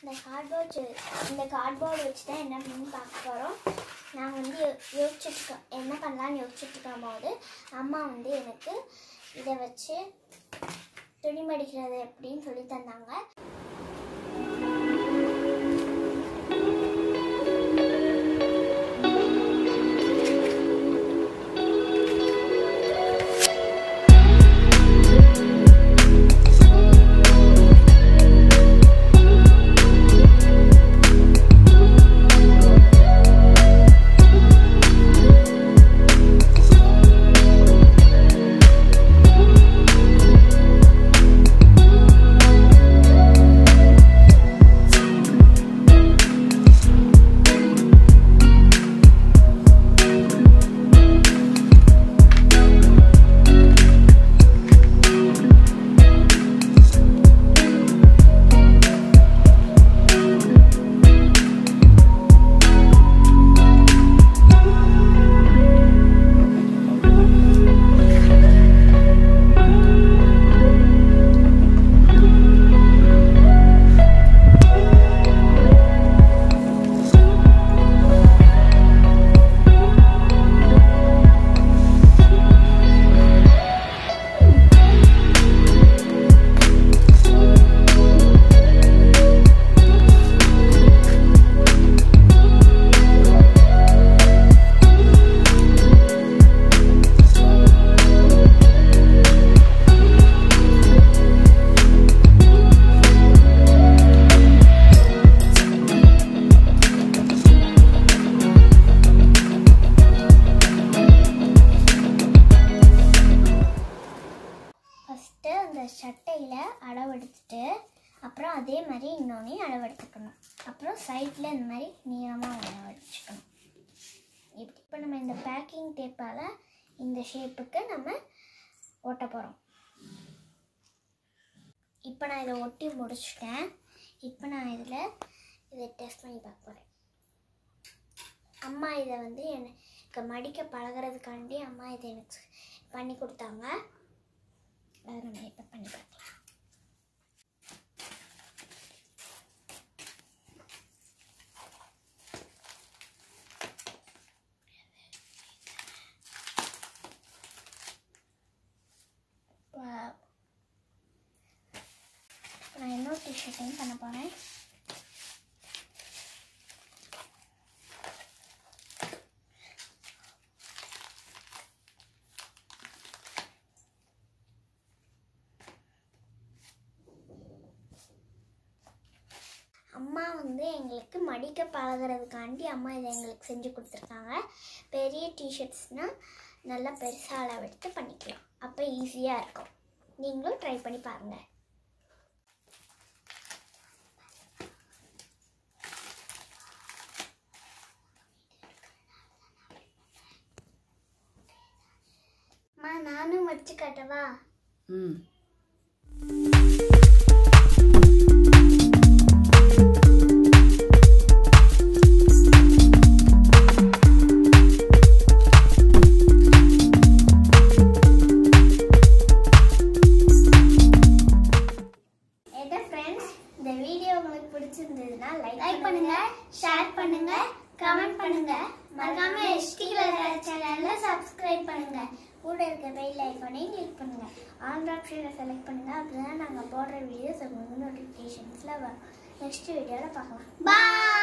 இந்த கார்ட்போர்ட் இந்த கார்ட்போர்டு வச்சு தான் என்ன பண்ணி பார்க்க போகிறோம் நான் வந்து யோ- யோசிச்சுட்டு இருக்க- என்ன பண்ணலான்னு யோசிச்சுட்டு இருக்கும் போது அம்மா வந்து எனக்கு இதை வச்சு துணி மடிக்கிறது எப்படின்னு சொல்லி தந்தாங்க ஃபஸ்ட்டு அந்த சட்டையில் அளவெடுத்துட்டு அப்புறம் அதே மாதிரி இன்னொன்றையும் அளவெடுத்துக்கணும் அப்புறம் சைடில் இந்த மாதிரி நீளமாக அளவெடுத்துக்கணும் இப்படி இப்போ நம்ம இந்த பேக்கிங் டேப்பால் இந்த ஷேப்புக்கு நம்ம ஒட்ட போகிறோம் இப்போ நான் இதை ஒட்டி முடிச்சிட்டேன் இப்போ நான் இதில் இதை டெஸ்ட் பண்ணி பார்க்க போகிறேன் அம்மா இதை வந்து எனக்கு மடிக்க பழகுறதுக்காண்டி அம்மா இதை எனக்கு பண்ணி கொடுத்தாங்க அதை நம்ம இப்போ பண்ணி பார்க்கலாம் Wow. நான் இன்னொரு டிஷர்ட்டையும் பண்ண போகிறேன் அம்மா வந்து எங்களுக்கு மடிக்க பழகுறதுக்காண்டி அம்மா இதை எங்களுக்கு செஞ்சு கொடுத்துருக்காங்க பெரிய டிஷர்ட்ஸ்னால் நல்லா பெருசாக அளவெடுத்து பண்ணிக்கலாம் அப்போ ஈஸியாக இருக்கும் நீங்களும் ட்ரை பண்ணி பாருங்கள் அம்மா நானும் மடிச்சு காட்டவா ம் எதை ஃப்ரெண்ட்ஸ் இந்த வீடியோ உங்களுக்கு பிடிச்சிருந்ததுன்னா லைக் பண்ணுங்க ஷேர் பண்ணுங்க கமெண்ட் பண்ணுங்க மறக்காம எஸ்டில சேனல்ல சப்ஸ்கிரைப் பண்ணுங்க கூட இருக்க பெல் ஐக்கானே கிளிக் பண்ணுங்க ஆல் ஆப்ஷனை செலக்ட் பண்ணுங்க அப்படிதான் நாங்கள் போடுற வீடியோஸ் உங்களுக்கு நோட்டிஃபிகேஷன்ஸில் வரும் நெக்ஸ்ட் வீடியோவில் பார்க்கலாம் பாய்